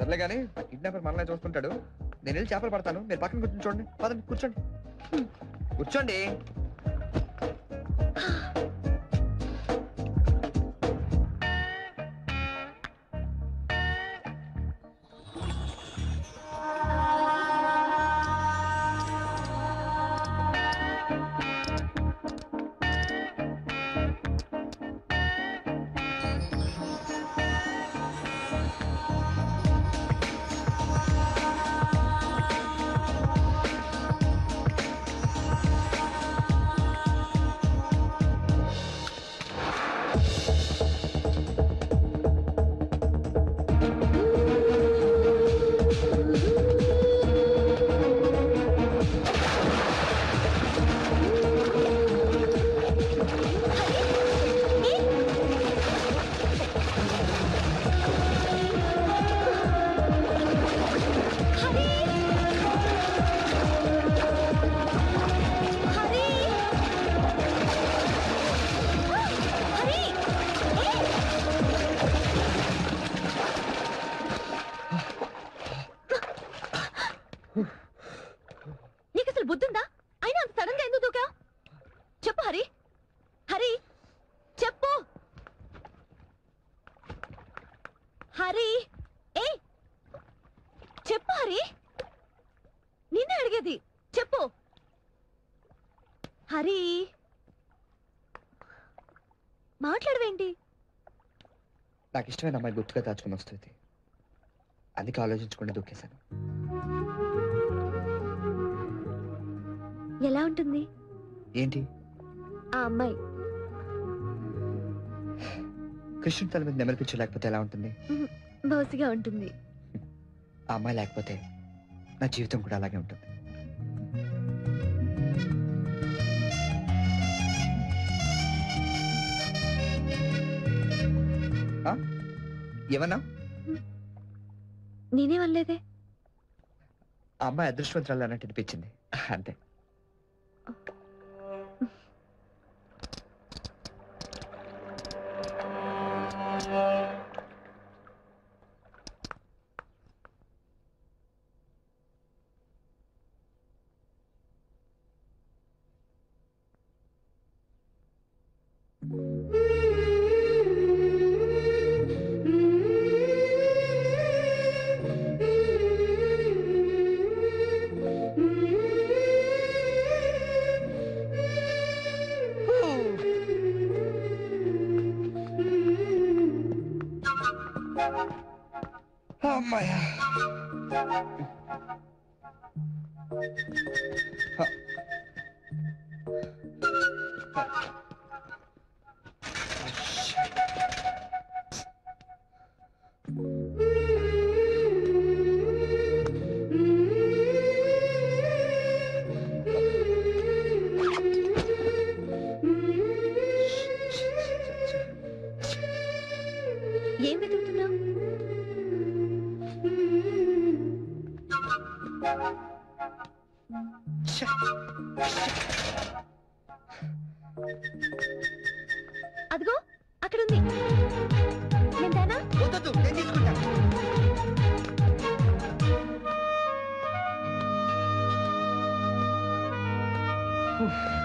సర్లే కానీ కిడ్నాపర్ మనల్ని చూస్తుంటాడు నేను వెళ్ళి చేపలు పడతాను మీరు పక్కన కూర్చొని చూడండి పదండి కూర్చోండి కూర్చోండి నీకు అసలు బుద్ధుందా అయినా అంత సడన్ గా ఎందుకు దూకా చెప్పు హరి హరి చెప్పు హరి ఏ చెప్పు హరి నిన్నే అడిగేది చెప్పు హరి మాట్లాడవేంటి నాకు ఇష్టమైన అమ్మాయి గుర్తుగా దాచుకుని వస్తుంది అందుకే ఆలోచించకుండా దూకేశాను ఎలా ఉంటుంది ఏంటి ఆ అమ్మాయి కృష్ణుడి తల మీద నెమలి పిచ్చు లేకపోతే ఎలా ఉంటుంది బోసిగా ఉంటుంది ఆ అమ్మాయి లేకపోతే నా జీవితం కూడా అలాగే ఉంటుంది ఆ? ఏమన్నా నేనేమనలేదే ఆ అమ్మాయి అదృష్టవంతురాలు అన్నట్టు అనిపించింది అంతే అమ్మాయ్యా ఏం వెతుకుతున్నావు అదిగో అక్కడ ఉంది నేను తేనా వద్దొద్దు, నేను తీసుకుంటా ఉఫ్.